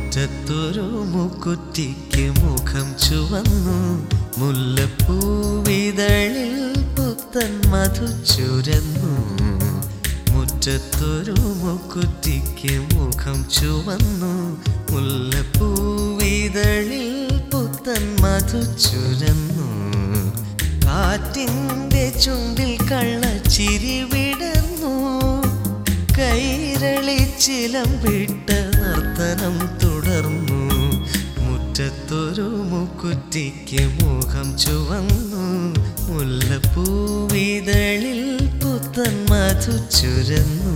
മുറ്റത്തൊരു മുക്കുറ്റിക്ക് മുഖം ചുവന്നു മുല്ലപ്പൂവിതളിൽ പുത്തൻ മധു ചുരന്നു മുറ്റത്തൊരു മുക്കുറ്റിക്ക് മുഖം ചുവന്നു മുല്ലപ്പൂവിതളിൽ പുത്തൻ മധു ചുരന്നു കാറ്റിൻ്റെ ചുണ്ടിൽ കള്ളച്ചിരി വിടർന്നു കൈരളിച്ചിലം വിട്ട നർത്തനം തുടർന്നു മുറ്റത്തൊരു മുക്കുറ്റിക്ക് മുഖം ചുവന്നു മുല്ലപ്പൂവിതളിൽ പുത്തൻ മധു ചുരന്നു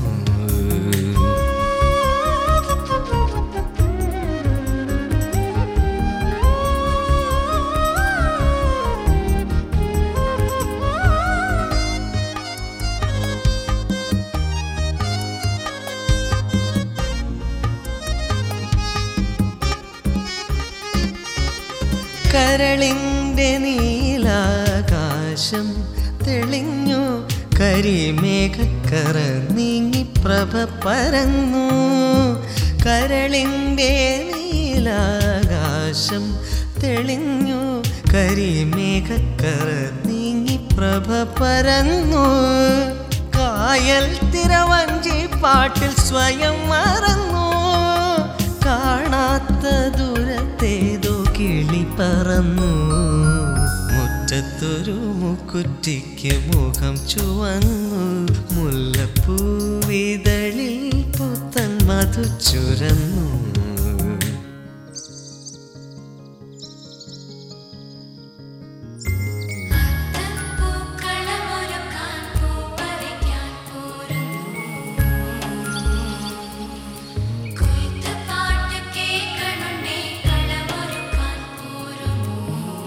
കരളിൻ്റെ നീലാകാശം തെളിഞ്ഞു കരിമേഘക്കറ നീങ്ങി പ്രഭ പരന്നു കരളിൻ്റെ നീലാകാശം തെളിഞ്ഞു കരിമേഘക്കറ നീങ്ങി പ്രഭ പരന്നു കായൽ തിരവഞ്ചി പാട്ടിൽ സ്വയം മറന്നു കാണാത്ത ദൂരത്തേതോ കിളി പറന്നു മുറ്റത്തൊരു മുക്കുറ്റിക്ക് മുഖം ചുവന്നു മുല്ലപ്പൂവിതളിൽ പുത്തൻ മധു ചുരന്നു പൂക്കളമൊരുക്കാൻ പൂപ്പറിക്കാൻ പോരുന്നു കൊയ്ത്ത് പാട്ട് കേൾക്കണുണ്ടേ കളമൊരുക്കാൻ പോരുന്നു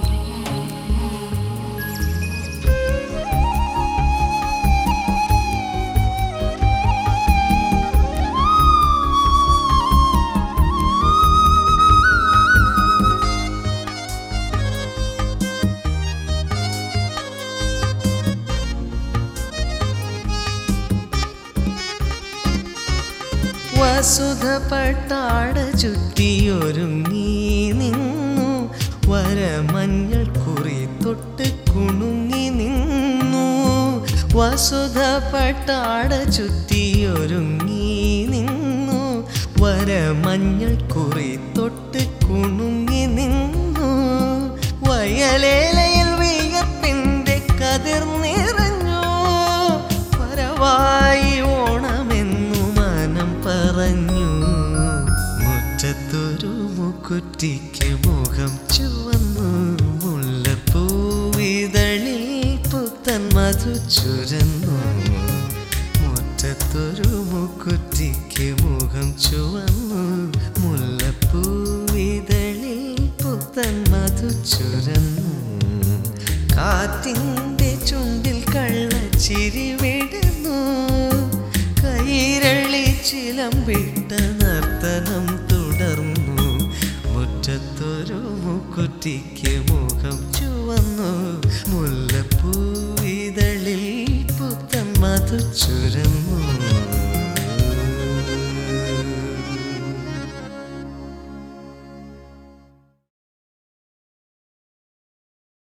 വസുധ പട്ടാട ചുറ്റിയൊരുങ്ങി നിന്നു വരമഞ്ഞൾ കുറി തൊട്ട് കുണുങ്ങി നിന്നു വസുധ പട്ടാട ചുറ്റിയൊരുങ്ങി നിന്നു വരമഞ്ഞൾ കുറി തൊട്ട് കുണുങ്ങി നിന്നു വയലേലയിൽ വിയപ്പിൻ്റെ കതിർ നിറഞ്ഞു പരവായി ഓണമെന്നു മനം പറഞ്ഞു മുറ്റത്തൊരു മുക്കുറ്റിക്ക് മുഖം ചുവന്നു മുല്ലപ്പൂവിതളിൽ പുത്തൻ മധു ചുരന്നു മുറ്റത്തൊരു മുക്കുറ്റിക്ക് മുഖം ചുവന്നു മുല്ലപ്പൂവിതളിൽ പുത്തൻ മധു ചുരന്നു കാറ്റിൻ്റെ ചുണ്ടിൽ കള്ളച്ചിരി വിടുന്നു കൈരളി ചിലമ്പിട്ട നർത്തനം തുടർന്നു മുറ്റത്തൊരു മുക്കുറ്റിക്ക് മുഖം ചുവന്നു മുല്ലപ്പൂവിതളിൽ പുത്തൻ മധു ചുരന്നു